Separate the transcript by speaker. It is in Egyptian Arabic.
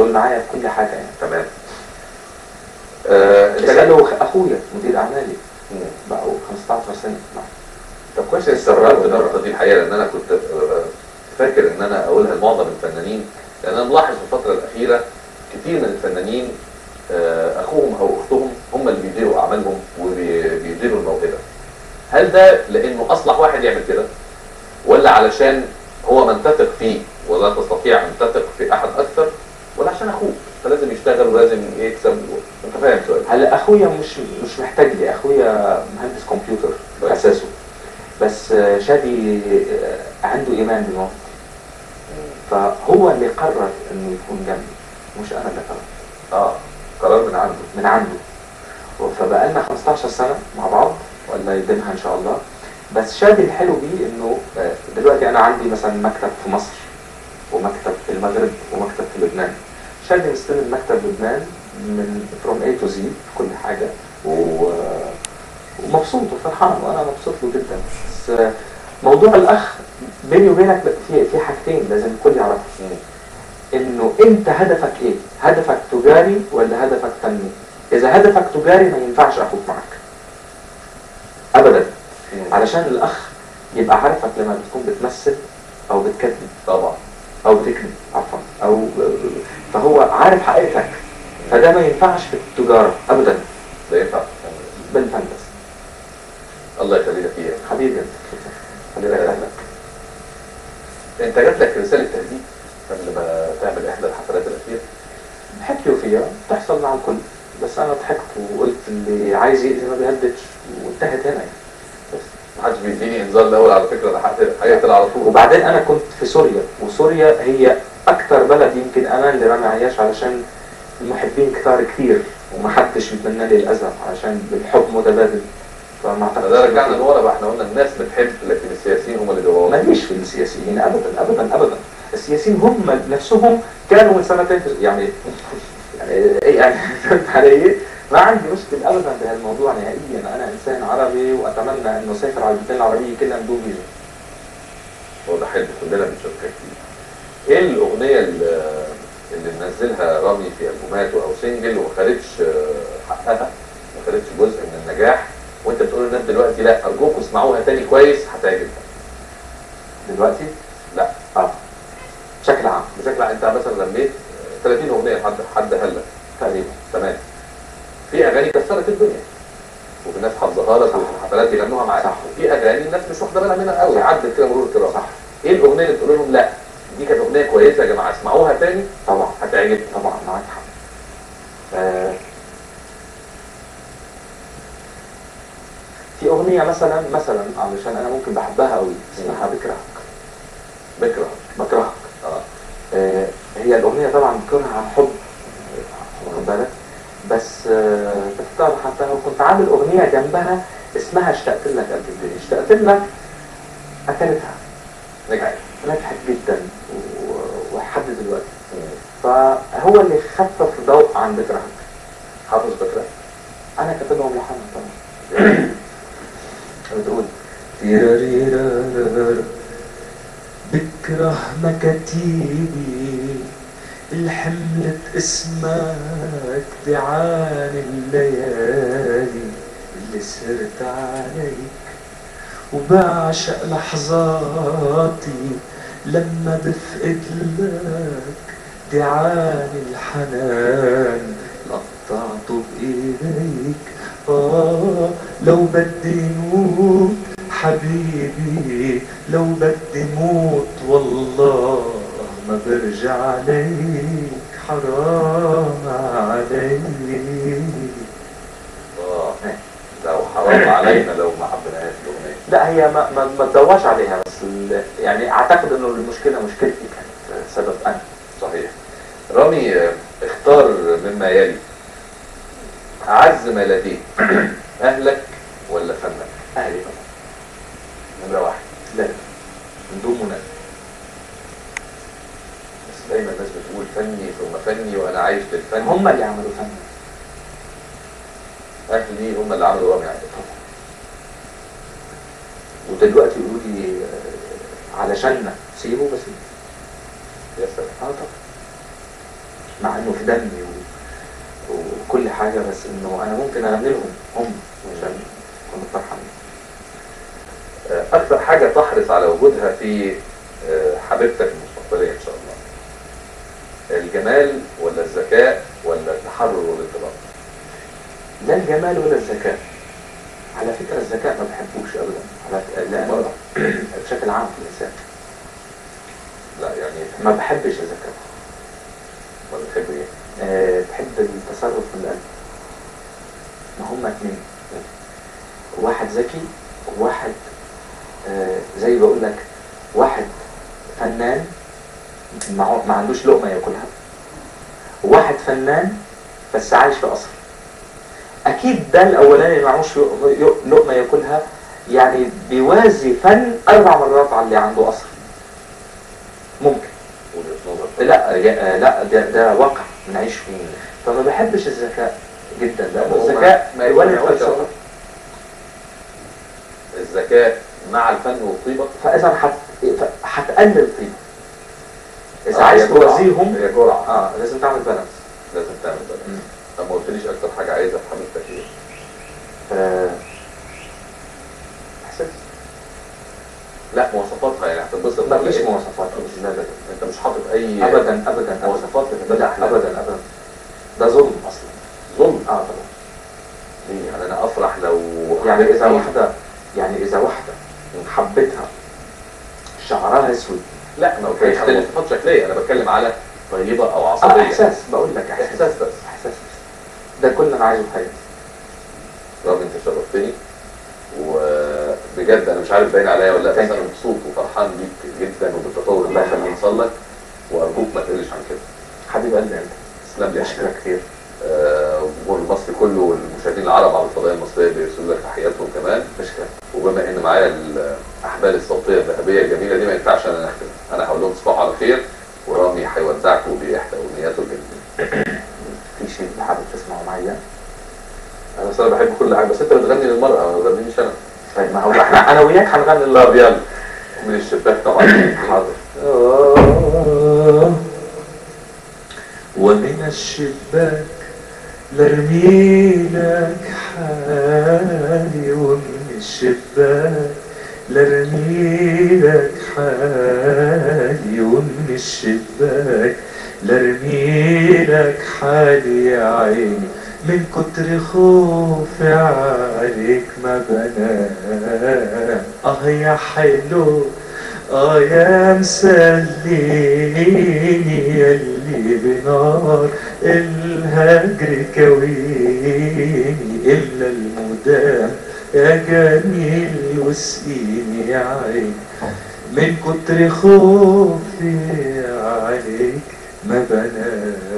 Speaker 1: دول معايا في كل حاجه يعني
Speaker 2: تمام آه، انت جاي
Speaker 1: اسالوا اخويا مدير اعمالي
Speaker 2: مم.
Speaker 1: بقوا 15 سنه معايا.
Speaker 2: طب كويس انك استغربت النقطه دي الحقيقه لان انا كنت آه، فاكر ان انا اقولها لمعظم الفنانين لان انا ملاحظ في الفتره الاخيره كتير من الفنانين آه، اخوهم او اختهم هم اللي بيديروا اعمالهم وبيديروا الموهبه هل ده لانه اصلح واحد يعمل كده ولا علشان هو من تثق فيه ولا تستطيع ان تثق في احد اكثر ولا عشان اخوه فلازم يشتغل ولازم يكسب انت فاهم سؤال
Speaker 1: هلا اخويا مش مش محتاج لي اخويا مهندس كمبيوتر
Speaker 2: طيب.
Speaker 1: اساسه بس آه، شادي آه، عنده ايمان بالموت فهو اللي قرر انه يكون جنبي مش انا اللي قررت
Speaker 2: اه قرار من عنده
Speaker 1: من عنده فبقى لنا 15 سنه مع بعض ولا يديمها ان شاء الله بس شادي الحلو بيه انه آه، دلوقتي انا عندي مثلا مكتب في مصر ومكتب في المغرب ومكتب في لبنان شادي مستلم مكتب لبنان من فروم اي تو زي في كل حاجه و... ومبسوط وفرحان وانا مبسوط له جدا بس آه، موضوع الاخ بيني وبينك في في حاجتين لازم الكل يعرفها
Speaker 2: مم.
Speaker 1: انه انت هدفك ايه؟ هدفك تجاري ولا هدفك فني؟ اذا هدفك تجاري ما ينفعش اخوك معك. ابدا
Speaker 2: مم.
Speaker 1: علشان الاخ يبقى عارفك لما بتكون بتمثل او بتكذب
Speaker 2: طبعا
Speaker 1: او بتكذب عفوا او فهو عارف حقيقتك فده ما ينفعش في التجاره ابدا
Speaker 2: ده ينفع
Speaker 1: بالفن بس
Speaker 2: الله يخليك فيها
Speaker 1: حبيبي انت خلي بالك اهلك
Speaker 2: انت جات لك رساله تهديد قبل ما تعمل احدى الحفلات الاخيره
Speaker 1: حكيوا فيها بتحصل مع الكل بس انا ضحكت وقلت اللي عايز يأذي ما بيهددش وانتهت هنا يعني بس
Speaker 2: محدش بيديني انذار الاول على فكره انا هقتل هيقتل على طول
Speaker 1: وبعدين انا كنت في سوريا وسوريا هي اكتر بلد يمكن امان لرامي عياش علشان المحبين كتار كتير ومحدش بيتمنى لي الاذى علشان بالحب متبادل فما اعتقدش
Speaker 2: ده رجعنا لورا بقى احنا قلنا الناس بتحب لكن السياسيين هم اللي جواهم
Speaker 1: ماليش في السياسيين ابدا ابدا ابدا السياسيين هم نفسهم كانوا من سنتين في- يعني يعني إيه يعني فهمت علي؟ ما عندي مشكله ابدا بهالموضوع نهائيا انا انسان عربي واتمنى انه اسافر على البلدان العربيه كلها بدون فيزا
Speaker 2: هو ده حلو كلنا بنشوف كتير ايه الاغنيه اللي, اللي منزلها رامي في البوماته او سنجل وما خدتش آه، حقها ما خدتش جزء من النجاح وانت بتقول للناس دلوقتي لا ارجوكم اسمعوها تاني كويس هتعجبك
Speaker 1: دلوقتي
Speaker 2: لا
Speaker 1: اه بشكل عام
Speaker 2: بشكل عام انت مثلا لميت 30 اغنيه لحد حد هلا
Speaker 1: تقريبا
Speaker 2: تمام في اغاني كسرت الدنيا وفي ناس حافظاها لك
Speaker 1: صح.
Speaker 2: وفي الحفلات يغنوها معاك
Speaker 1: صح.
Speaker 2: وفي اغاني الناس مش واخده بالها منها قوي
Speaker 1: صح.
Speaker 2: عدت كده مرور الكرام
Speaker 1: صح
Speaker 2: ايه الاغنيه اللي تقول لهم لا دي كانت اغنيه كويسه يا جماعه اسمعوها تاني
Speaker 1: طبعا
Speaker 2: هتعجبكم
Speaker 1: طبعا معاك حق آه، في أغنية مثلا مثلا علشان أنا ممكن بحبها قوي اسمها بكرهك
Speaker 2: بكره
Speaker 1: بكرهك
Speaker 2: اه
Speaker 1: آه، هي الأغنية طبعا بكرهها عن حب واخد بالك بس آه، كتبتها وحطها وكنت عامل أغنية جنبها اسمها اشتقت لك قلب الدنيا اشتقت لك أكلتها
Speaker 2: نجحت
Speaker 1: نجحت جدا و- ولحد دلوقتي فهو اللي خفف ضوء عن بكرهك
Speaker 2: حافظ بكره
Speaker 1: انا كاتبها محمد طبعا بتقول تيراريرارار بكره مكاتيبي الحملة اسمك بعاني الليالي اللي سرت عليك وبعشق لحظاتي لما بفقد لك دعاني الحنان قطعته بإيديك آه لو بدي موت حبيبي لو بدي موت والله ما برجع عليك حرام عليك
Speaker 2: اه لو حرام علينا لو ما حبيناهاش الاغنيه
Speaker 1: لا هي ما ما, ما تدورش عليها بس ال- يعني اعتقد انه المشكله مشكلتي كانت سبب انا
Speaker 2: صحيح رامي آه، اختار مما يلي اعز ما لديك اهلك ولا فنك
Speaker 1: اهلي طبعا
Speaker 2: نمره واحد
Speaker 1: لا لا من دون منازع
Speaker 2: بس دايما الناس بتقول فني ثم فني وانا عايش للفن
Speaker 1: هم اللي عملوا فن
Speaker 2: اهلي هم اللي عملوا رامي عادل
Speaker 1: ودلوقتي يقولوا لي آه، علشان سيبه بس
Speaker 2: يا سلام
Speaker 1: اه طبعا مع انه في دمي و... وكل حاجه بس انه انا ممكن اغني لهم هم عشان يكونوا فرحانين
Speaker 2: آه، اكثر حاجه تحرص على وجودها في آه، حبيبتك المستقبليه ان شاء الله الجمال ولا الذكاء ولا التحرر والانطلاق
Speaker 1: لا الجمال ولا الذكاء على فكره الذكاء ما بحبوش ابدا على ف- لانه بشكل عام في الانسان
Speaker 2: لا يعني
Speaker 1: ما بحبش الذكاء
Speaker 2: ولا تحب ايه
Speaker 1: أه بحب التصرف من القلب ما هما اتنين واحد ذكي وواحد أه زي بقول لك واحد فنان ما هو- ما عندوش لقمة ياكلها وواحد فنان بس عايش في قصر اكيد ده الاولاني اللي معهوش يق- يق- لقمة ياكلها يعني بيوازي فن اربع مرات على اللي عنده قصر ممكن
Speaker 2: وجهه نظر
Speaker 1: لا يا- لا ده, ده واقع بنعيش فيه فما بحبش الذكاء جدا لانه
Speaker 2: هو ما-
Speaker 1: الذكاء
Speaker 2: ما
Speaker 1: بيولد
Speaker 2: يجمعوش
Speaker 1: فلسفه
Speaker 2: أصلاً. الذكاء مع الفن والطيبه
Speaker 1: فاذا هت- ف- هتقلل طيبه اذا
Speaker 2: آه،
Speaker 1: عايز
Speaker 2: هي جرعة.
Speaker 1: توازيهم
Speaker 2: هي جرعه
Speaker 1: اه لازم تعمل بالانس
Speaker 2: لازم تعمل ده طب ما قلتليش اكتر حاجه عايزها في حبيبتك ايه
Speaker 1: آه، احساس
Speaker 2: لا مواصفاتها يعني هتنبسط
Speaker 1: ما
Speaker 2: ولا
Speaker 1: فيش
Speaker 2: إيه؟
Speaker 1: مواصفات مش لا لا لا.
Speaker 2: انت مش حاطط اي
Speaker 1: ابدا ابدا
Speaker 2: مواصفات
Speaker 1: ابدا
Speaker 2: لفتاة أحلام.
Speaker 1: ابدا ابدا ابدا ده ظلم اصلا
Speaker 2: ظلم
Speaker 1: اه طبعا
Speaker 2: ليه؟ يعني انا افرح لو
Speaker 1: يعني اذا
Speaker 2: حبيبتي-
Speaker 1: واحده يعني اذا واحده حبيتها شعرها اسود
Speaker 2: لا ما بتكلمش على
Speaker 1: هيختلف.
Speaker 2: مواصفات شكليه انا بتكلم على طيبه او
Speaker 1: اه
Speaker 2: عصبيه
Speaker 1: احساس بقول لك احساس
Speaker 2: احساس بس
Speaker 1: احساس ده كل اللي انا عايزه في حياتي
Speaker 2: راجل انت شرفتني وبجد انا مش عارف باين عليا ولا لا بس
Speaker 1: Thank
Speaker 2: انا
Speaker 1: you.
Speaker 2: مبسوط وفرحان بيك جدا وبالتطور اللي
Speaker 1: الله
Speaker 2: احنا
Speaker 1: يخليك.
Speaker 2: بنوصل لك وارجوك ما تقلش عن كده
Speaker 1: حبيب قلبي انت
Speaker 2: تسلم لي يا شيخ.
Speaker 1: اشكرك كتير
Speaker 2: آه، والجمهور المصري كله والمشاهدين العرب على الفضائيه المصريه بيرسلوا لك تحياتهم كمان
Speaker 1: اشكرك
Speaker 2: وبما ان معايا الاحبال الصوتيه الذهبيه الجميله دي ما ينفعش انا نختم انا هقول لهم تصبحوا على خير ورامي هيودعكم باحدى امنياته الجميله
Speaker 1: في شيء حابب تسمعه معايا
Speaker 2: انا صراحه بحب كل حاجه بس انت بتغني للمراه ما بتغنيش انا
Speaker 1: طيب ما هو احنا انا وياك هنغني
Speaker 2: طب
Speaker 1: اللعب
Speaker 2: يلا من الشباك طبعا
Speaker 1: حاضر ومن الشباك لرمي لك حالي ومن الشباك لرمي لك حالي ومن الشباك لرمي لك حالي يا عيني من كتر خوفي عليك ما بنام اه يا حلو اه يا مسليني يلي بنار الهجر كويني إلا المدام يا جميل وسقيني يا عين من كتر خوفي عليك ما بنام